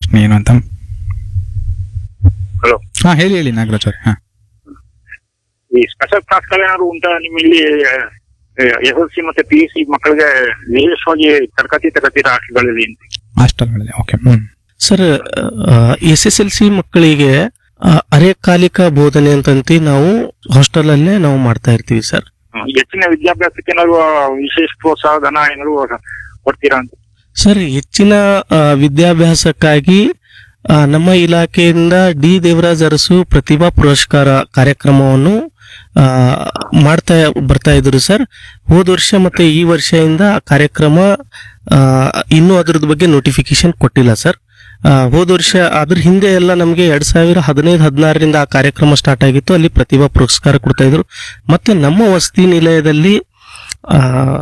ಪ್ರಶ್ನೆ ಏನು ಅಂತ ಹಲೋ ಹಾ ಹೇಳಿ ಹೇಳಿ ನಾಗರಾಜ್ ಅವ್ರೆ ಹಾ ಈ ಸ್ಪೆಷಲ್ ಕ್ಲಾಸ್ಗಳು ಏನಾದ್ರು ಉಂಟಾ ನಿಮ್ಮಲ್ಲಿ ಎಸ್ ಎಲ್ ಸಿ ಮತ್ತೆ ಪಿ ಯು ಸಿ ಮಕ್ಕಳಿಗೆ ವಿಶೇಷವಾಗಿ ತರಗತಿ ತರಗತಿ ರಾಷ್ಟ್ರಗಳಲ್ಲಿ ಅಂತ ಹಾಸ್ಟೆಲ್ಗಳಲ್ಲಿ okay hmm sir S S L C ಮಕ್ಕಳಿಗೆ ಆ, ಅರೆಕಾಲಿಕ ಬೋಧನೆ ಅಂತಂತಿ ನಾವು ಹಾಸ್ಟೆಲ್ ಅಲ್ಲೇ ನಾವು ಮಾಡ್ತಾ ಇರ್ತೀವಿ ಸರ್ ಹ್ಮ್. ಹೆಚ್ಚಿನ ವಿದ್ಯಾಭ್ಯಾಸಕ್ಕೆ ಏನಾದ್ರು ವಿಶೇಷ ಪ್ರೋತ್ಸಾಹ ಧನ ಏನಾದ್ರು ಕೊಡ್ತೀರಾ ಅಂತ ಸರ್ ಹೆಚ್ಚಿನ ಆ, ವಿದ್ಯಾಭ್ಯಾಸಕ್ಕಾಗಿ ಆ, ನಮ್ಮ ಇಲಾಖೆಯಿಂದ ಡಿ ದೇವರಾಜ್ ಅರಸು ಪ್ರತಿಭಾ ಪುರಸ್ಕಾರ ಕಾರ್ಯಕ್ರಮವನ್ನು ಆ, ಮಾಡ್ತಾ ಬರ್ತಾ ಇದ್ರು ಸರ್ ಹೋದ ವರ್ಷ ಮತ್ತೆ ಈ ವರ್ಷದಿಂದ ಆ ಕಾರ್ಯಕ್ರಮ ಆ, ಇನ್ನೂ ಅದ್ರದ್ದು ಬಗ್ಗೆ ನೋಟಿಫಿಕೇಶನ್ ಕೊಟ್ಟಿಲ್ಲ ಸರ್ ಆ, ಹೋದ ವರ್ಷ ಅದ್ರ ಹಿಂದೆ ಎಲ್ಲ ನಮಗೆ ಎರಡ್ ಸಾವಿರ ಹದಿನೈದು ಹದಿನಾರರಿಂದ ಆ ಕಾರ್ಯಕ್ರಮ ಸ್ಟಾರ್ಟ್ ಆಗಿತ್ತು ಅಲ್ಲಿ ಪ್ರತಿಭಾ ಪುರಸ್ಕಾರ ಕೊಡ್ತಾ ಇದ್ರು ಮತ್ತೆ ನಮ್ಮ ವಸತಿ ನಿಲಯದಲ್ಲಿ ಆ,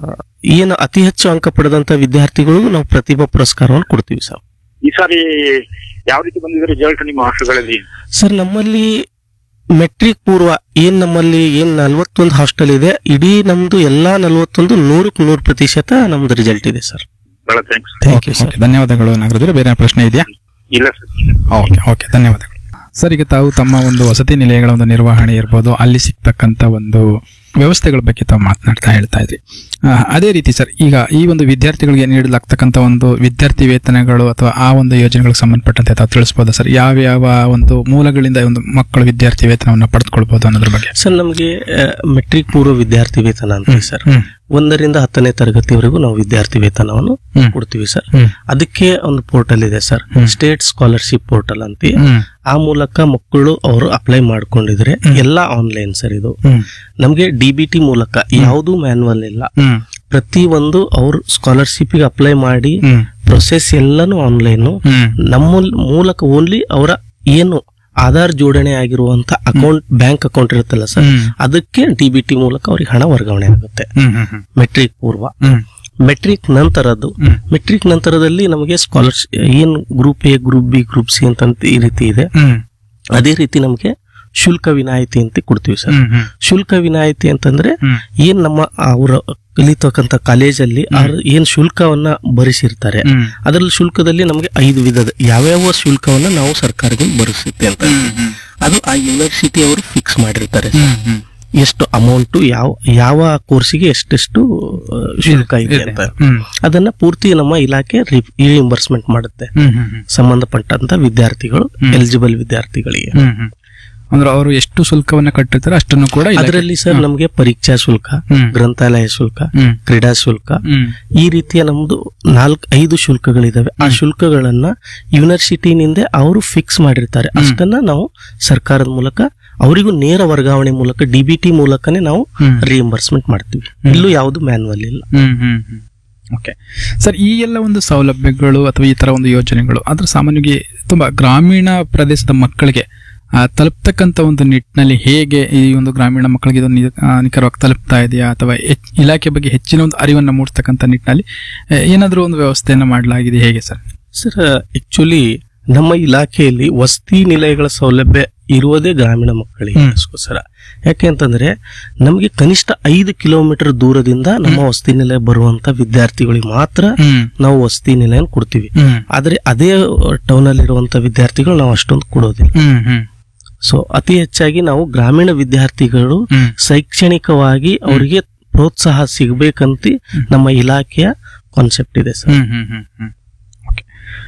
ಏನು ಅತಿ ಹೆಚ್ಚು ಅಂಕ ಪಡೆದಂತ ವಿದ್ಯಾರ್ಥಿಗಳು ನಾವು ಪ್ರತಿಭಾ ಪುರಸ್ಕಾರವನ್ನು ಕೊಡ್ತೀವಿ ಸರ್ ಈ ಸಾರಿ ಯಾವ ರೀತಿ ಬಂದಿದೆ ರಿಸಲ್ಟ್ ನಿಮ್ಮ ಹಾಸ್ಟೆಲ್ಗಳಲ್ಲಿ ಸರ್ ನಮ್ಮಲ್ಲಿ ಮೆಟ್ರಿಕ್ ಪೂರ್ವ ಏನ್ ನಮ್ಮಲ್ಲಿ ಏನ್ ನಲ್ವತ್ತೊಂದು ಹಾಸ್ಟೆಲ್ ಇದೆ ಇಡೀ ನಮ್ದು ಎಲ್ಲಾ ನಲ್ವತ್ತೊಂದು ನೂರಕ್ಕೆ ನೂರು ಪ್ರತಿಶತ ನಮ್ದು ರಿಸಲ್ಟ್ ಇದೆ ಸರ್ ಬಹಳ thanks thank okay you sir okay ಧನ್ಯವಾದಗಳು ನಾಗರಾಜ್ ಅವರೇ ಬೇರೆ ಪ್ರಶ್ನೆ ಇದೆಯಾ ಇಲ್ಲ ಸರ್ ಓಕೆ ಓಕೆ ಧನ್ಯವಾದಗಳು ಸರ್ ಈಗ ತಾವು ತಮ್ಮ ಒಂದು ವಸತಿ ನಿಲಯಗಳ ಒಂದು ನಿರ್ವಹಣೆ ಇರ್ಬೋದು ಅಲ್ಲಿ ಸಿಗ್ತಕ್ಕಂಥ ಒಂದು ವ್ಯವಸ್ಥೆಗಳ ಬಗ್ಗೆ ತಾವು ಮಾತನಾಡ್ತಾ ಹೇಳ್ತಾ ಇದ್ರಿ ಆ, ಅದೇ ರೀತಿ ಸರ್ ಈಗ ಈ ಒಂದು ವಿದ್ಯಾರ್ಥಿಗಳಿಗೆ ನೀಡಲಾಗ್ತಕ್ಕಂಥ ಒಂದು ವಿದ್ಯಾರ್ಥಿ ವೇತನಗಳು ಅಥವಾ ಆ ಒಂದು ಯೋಜನೆಗಳಿಗೆ ಸಂಬಂಧಪಟ್ಟಂತೆ ತಾವು ತಿಳಿಸ್ಬೋದಾ ಸರ್ ಯಾವ್ಯಾವ ಒಂದು ಮೂಲಗಳಿಂದ ಒಂದು ಮಕ್ಕಳು ವಿದ್ಯಾರ್ಥಿ ವೇತನವನ್ನು ಪಡೆದುಕೊಳ್ಬಹುದು ಅನ್ನೋದ್ರ ಬಗ್ಗೆ ಸರ್ ನಮಗೆ ಮೆಟ್ರಿಕ್ ಪೂರ್ವ ವಿದ್ಯಾರ್ಥಿ ವೇತನ ಅಂತ ಸರ್ ಹ್ಮ್ ಒಂದರಿಂದ ಹತ್ತನೇ ತರಗತಿವರೆಗೂ ನಾವು ವಿದ್ಯಾರ್ಥಿ ವೇತನವನ್ನು ಹ್ಮ್. ಕೊಡ್ತೀವಿ ಸರ್ ಹ್ಮ್ ಅದಕ್ಕೆ ಒಂದು ಪೋರ್ಟಲ್ ಇದೆ ಸರ್ ಸ್ಟೇಟ್ ಸ್ಕಾಲರ್ಶಿಪ್ ಪೋರ್ಟಲ್ ಅಂತ ಹ್ಮ್ ಆ ಮೂಲಕ ಮಕ್ಕಳು ಅವರು ಅಪ್ಲೈ ಮಾಡ್ಕೊಂಡಿದ್ರೆ ಎಲ್ಲ ಆನ್ಲೈನ್ ಸರ್ ಇದು ಹ್ಮ್ ನಮಗೆ ಡಿ ಬಿ ಟಿ ಮೂಲಕ ಯಾವುದು ಮ್ಯಾನ್ಯಲ್ ಇಲ್ಲ ಹ್ಮ್ ಪ್ರತಿ ಒಂದು ಅವ್ರು ಸ್ಕಾಲರ್ಶಿಪ್ ಗೆ ಅಪ್ಲೈ ಮಾಡಿ ಹ್ಮ್ ಪ್ರೊಸೆಸ್ ಎಲ್ಲಾನು ಆನ್ಲೈನ್ ಹ್ಮ್ ನಮ್ಮ ಮೂಲಕ ಓನ್ಲಿ ಅವರ ಏನು ಆಧಾರ್ ಜೋಡಣೆ ಆಗಿರುವಂತ ಅಕೌಂಟ್ ಬ್ಯಾಂಕ್ ಅಕೌಂಟ್ ಇರುತ್ತಲ್ಲ ಸರ್ ಹ್ಮ್. ಅದಕ್ಕೆ ಡಿ ಬಿ ಟಿ ಮೂಲಕ ಅವ್ರಿಗೆ ಹಣ ವರ್ಗಾವಣೆ ಆಗುತ್ತೆ ಹ್ಮ್ ಹ್ಮ್ ಹ್ಮ್ ಮೆಟ್ರಿಕ್ ಪೂರ್ವ ಹ್ಮ್ ಮೆಟ್ರಿಕ್ ನಂತರದ್ದು ಹ್ಮ್. ಮೆಟ್ರಿಕ್ ನಂತರದಲ್ಲಿ ನಮಗೆ ಸ್ಕಾಲರ್ಶಿಪ್ ಏನ್ group A group B group C ಅಂತ ಈ ರೀತಿ ಇದೆ ಹ್ಮ್ ಅದೇ ರೀತಿ ನಮಗೆ ಶುಲ್ಕ ವಿನಾಯಿತಿ ಅಂತ ಕೊಡ್ತೀವಿ ಸರ್ ಹ್ಮ್ ಹ್ಮ್ ಶುಲ್ಕ ವಿನಾಯಿತಿ ಅಂತಂದ್ರೆ ಹ್ಮ್ ಏನ್ ನಮ್ಮ ಅವರ ಕಲಿತಕ್ಕಂತ ಕಾಲೇಜಲ್ಲಿ ಅವ್ರು ಏನ್ ಶುಲ್ಕವನ್ನ ಭರಿಸಿರ್ತಾರೆ ಹ್ಮ್ ಅದರಲ್ಲಿ ಶುಲ್ಕದಲ್ಲಿ ನಮಗೆ ಐದು ವಿಧದ ಯಾವ್ಯಾವ ಶುಲ್ಕವನ್ನ ನಾವು ಸರ್ಕಾರದಿಂದ ಭರಿಸುತ್ತೆ ಅಂತ ಅದು ಆ ಯೂನಿವರ್ಸಿಟಿ ಅವರು ಫಿಕ್ಸ್ ಮಾಡಿರ್ತಾರೆ ಹ್ಮ್ ಹ್ಮ್ ಎಷ್ಟು ಅಮೌಂಟ್ ಯಾವ ಯಾವ ಕೋರ್ಸಿಗೆ ಎಷ್ಟೆಷ್ಟು ಆ, ಶುಲ್ಕ ಇದೆ ಅಂತ ಹ್ಮ್ ಅದನ್ನ ಪೂರ್ತಿ ನಮ್ಮ ಇಲಾಖೆ ರಿಇಂಬರ್ಸ್ಮೆಂಟ್ ಮಾಡುತ್ತೆ ಹ್ಮ್ ಹ್ಮ್ ಹ್ಮ್ ಸಂಬಂಧಪಟ್ಟಂತ ವಿದ್ಯಾರ್ಥಿಗಳು ಎಲಿಜಿಬಲ್ ವಿದ್ಯಾರ್ಥಿಗಳಿಗೆ ಹ್ಮ್ ಹ್ಮ್ ಅಂದ್ರೆ ಅವರು ಎಷ್ಟು ಶುಲ್ಕವನ್ನ ಕಟ್ಟಿರ್ತಾರೆ ಅಷ್ಟನ್ನು ಕೂಡ ಇಲಾಖೆ- ಅದರಲ್ಲಿ ಸರ್ ನಮಗೆ ಪರೀಕ್ಷಾ ಶುಲ್ಕ ಹ್ಮ್. ಗ್ರಂಥಾಲಯ ಶುಲ್ಕ ಹ್ಮ್ ಕ್ರೀಡಾ ಶುಲ್ಕ ಹ್ಮ್ ಈ ರೀತಿಯ ನಮ್ದು ನಾಲ್ಕು ಐದು ಶುಲ್ಕಗಳಿದಾವೆ ಆ ಶುಲ್ಕಗಳನ್ನ ಯೂನಿವರ್ಸಿಟಿನಿಂದ ಅವರು ಫಿಕ್ಸ್ ಮಾಡಿರ್ತಾರೆ ಅಷ್ಟನ್ನ ನಾವು ಸರ್ಕಾರದ ಮೂಲಕ ಅವರಿಗೂ ನೇರ ವರ್ಗಾವಣೆ ಮೂಲಕ ಡಿ ಬಿ ಟಿ ಮೂಲಕನೇ ನಾವು ಹ್ಮ್. ರಿಎಂಬರ್ಸ್ಮೆಂಟ್ ಮಾಡ್ತೀವಿ ಇಲ್ಲೂ ಯಾವುದು ಮ್ಯಾನ್ಯಲ್ ಇಲ್ಲ ಹ್ಮ್ ಹ್ಮ್ ಹ್ಮ್ ಓಕೆ ಸರ್ ಈ ಎಲ್ಲ ಒಂದು ಸೌಲಭ್ಯಗಳು ಅಥವಾ ಈ ತರ ಒಂದು ಯೋಜನೆಗಳು ಅದ್ರ ಸಾಮಾನ್ಯವಾಗಿ ತುಂಬಾ ಗ್ರಾಮೀಣ ಪ್ರದೇಶದ ಮಕ್ಕಳಿಗೆ ಆ, ತಲುಪ್ತಕ್ಕಂಥ ಒಂದು ನಿಟ್ಟಿನಲ್ಲಿ ಹೇಗೆ ಈ ಒಂದು ಗ್ರಾಮೀಣ ಮಕ್ಕಳಿಗೆ ಇದು ನಿ- ಆ, ನಿಖರವಾಗಿ ತಲುಪ್ತಾ ಇದೆಯಾ ಅಥವಾ ಹೆಚ್- ಇಲಾಖೆ ಬಗ್ಗೆ ಹೆಚ್ಚಿನ ಒಂದು ಅರಿವನ್ನು ಮೂಡಿಸ್ತಕ್ಕಂಥ ನಿಟ್ಟಿನಲ್ಲಿ ಆ, ಏನಾದ್ರೂ ಒಂದು ವ್ಯವಸ್ಥೆಯನ್ನು ಮಾಡಲಾಗಿದೆ ಹೇಗೆ ಸರ್ ಸರ್ ಆಕ್ಚುಲಿ ನಮ್ಮ ಇಲಾಖೆಯಲ್ಲಿ ವಸತಿ ನಿಲಯಗಳ ಸೌಲಭ್ಯ ಇರುವುದೇ ಗ್ರಾಮೀಣ ಮಕ್ಕಳಿಗೋಸ್ಕರ ಯಾಕೆ ಅಂತಂದ್ರೆ ನಮಗೆ ಕನಿಷ್ಠ ಐದು ಕಿಲೋಮೀಟರ್ ದೂರದಿಂದ ನಮ್ಮ ವಸತಿ ನಿಲಯ ಬರುವಂತ ವಿದ್ಯಾರ್ಥಿಗಳಿಗೆ ಮಾತ್ರ ಹ್ಮ್ ನಾವು ವಸತಿ ನಿಲಯ ಕೊಡ್ತೀವಿ ಹ್ಮ್ ಆದ್ರೆ ಅದೇ ಟೌನ್ ಅಲ್ಲಿ ಇರುವಂತ ವಿದ್ಯಾರ್ಥಿಗಳು ನಾವು ಅಷ್ಟೊಂದು ಕೊಡೋದಿಲ್ಲ ಹ್ಮ್ ಹ್ಮ್ ಸೊ ಅತಿ ಹೆಚ್ಚಾಗಿ ನಾವು ಗ್ರಾಮೀಣ ವಿದ್ಯಾರ್ಥಿಗಳು ಹ್ಮ್ ಶೈಕ್ಷಣಿಕವಾಗಿ ಅವರಿಗೆ ಪ್ರೋತ್ಸಾಹ ಸಿಗ್ಬೇಕಂತ ನಮ್ಮ ಇಲಾಖೆಯ ಕಾನ್ಸೆಪ್ಟ್ ಇದೆ ಸರ್ ಹ್ಮ್ ಹ್ಮ್ ಹ್ಮ್ ಹ್ಮ್ ಓಕೆ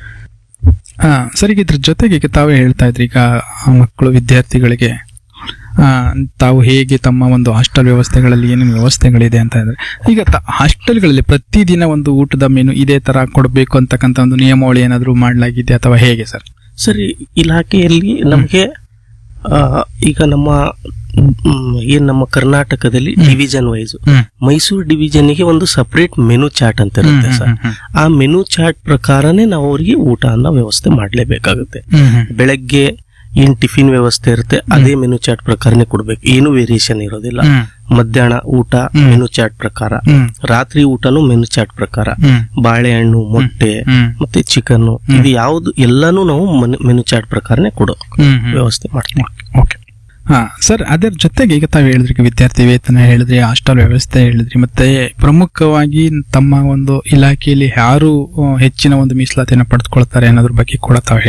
ಹಾ ಸರಿ ಇದ್ರ ಜೊತೆಗೆ ಈಗ ತಾವೇ ಹೇಳ್ತಾ ಇದ್ರಿ ಈಗ ಆ ಮಕ್ಕಳು ವಿದ್ಯಾರ್ಥಿಗಳಿಗೆ ಆ, ತಾವು ಹೇಗೆ ತಮ್ಮ ಒಂದು ಹಾಸ್ಟೆಲ್ ವ್ಯವಸ್ಥೆಗಳಲ್ಲಿ ಏನೇನು ವ್ಯವಸ್ಥೆಗಳಿದೆ ಅಂತ ಅಂದ್ರೆ ಈಗ ತ- ಹಾಸ್ಟೆಲ್ಗಳಲ್ಲಿ ಪ್ರತಿದಿನ ಒಂದು ಊಟದ ಮೆನು ಇದೇ ತರ ಕೊಡಬೇಕು ಅಂತಕ್ಕಂಥ ಒಂದು ನಿಯಮಾವಳಿ ಏನಾದರೂ ಮಾಡಲಾಗಿದೆ ಅಥವಾ ಹೇಗೆ ಸರ್ ಸರಿ ಇಲಾಖೆಯಲ್ಲಿ ನಮಗೆ ಈಗ ನಮ್ಮ ಮ್, ಏನ್ ನಮ್ಮ ಕರ್ನಾಟಕದಲ್ಲಿ ಡಿವಿಷನ್ ವೈಸ್ ಹ್ಮ್ ಮೈಸೂರು ಡಿವಿಷನ್ಗೆ ಒಂದು ಸಪರೇಟ್ ಮೆನು ಚಾರ್ಟ್ ಅಂತ ಇರುತ್ತೆ ಸರ್ ಹ್ಮ್ ಆ ಮೆನು ಚಾರ್ಟ್ ಪ್ರಕಾರನೇ ನಾವು ಅವರಿಗೆ ಊಟ ಅನ್ನೋ ವ್ಯವಸ್ಥೆ ಮಾಡಲೇಬೇಕಾಗುತ್ತೆ ಹ್ಮ್ ಹ್ಮ್ ಬೆಳಗ್ಗೆ ಏನ್ ಟಿಫಿನ್ ವ್ಯವಸ್ಥೆ ಇರುತ್ತೆ ಅದೇ ಮೆನು ಚಾರ್ಟ್ ಪ್ರಕಾರನೇ ಕೊಡ್ಬೇಕು ಏನು ವೇರಿಯೇಷನ್ ಇರೋದಿಲ್ಲ ಹ್ಮ್ ಮಧ್ಯಾಹ್ನ ಊಟ ಮೆನು ಚಾರ್ಟ್ ಪ್ರಕಾರ ಹ್ಮ್ ರಾತ್ರಿ ಊಟನು ಮೆನು ಚಾರ್ಟ್ ಪ್ರಕಾರ ಹ್ಮ್ ಬಾಳೆಹಣ್ಣು ಮೊಟ್ಟೆ ಹ್ಮ್ ಮತ್ತೆ ಚಿಕನ್ ಇದು ಯಾವ್ದು ಎಲ್ಲಾನು ನಾವು ಮೆನು ಚಾರ್ಟ್ ಪ್ರಕಾರನೇ ಕೊಡೋ ಹ್ಮ್ ಹ್ಮ್ ವ್ಯವಸ್ಥೆ ಮಾಡ್ತೀವಿ ಓಕೆ ಹಾ ಸರ್ ಅದರ ಜೊತೆಗೆ ಈಗ ತಾವು ಹೇಳಿದ್ರಿ ಈಗ ವಿದ್ಯಾರ್ಥಿ ವೇತನ ಹೇಳಿದ್ರಿ ಹಾಸ್ಟೆಲ್ ವ್ಯವಸ್ಥೆ ಹೇಳಿದ್ರಿ ಮತ್ತೆ ಪ್ರಮುಖವಾಗಿ ತಮ್ಮ ಒಂದು ಇಲಾಖೆಯಲ್ಲಿ ಯಾರು ಆ, ಹೆಚ್ಚಿನ ಒಂದು ಮೀಸಲಾತಿಯನ್ನು ಪಡೆದುಕೊಳ್ತಾರೆ ಅನ್ನೋದ್ರ ಬಗ್ಗೆ ಕೂಡ ತಾವು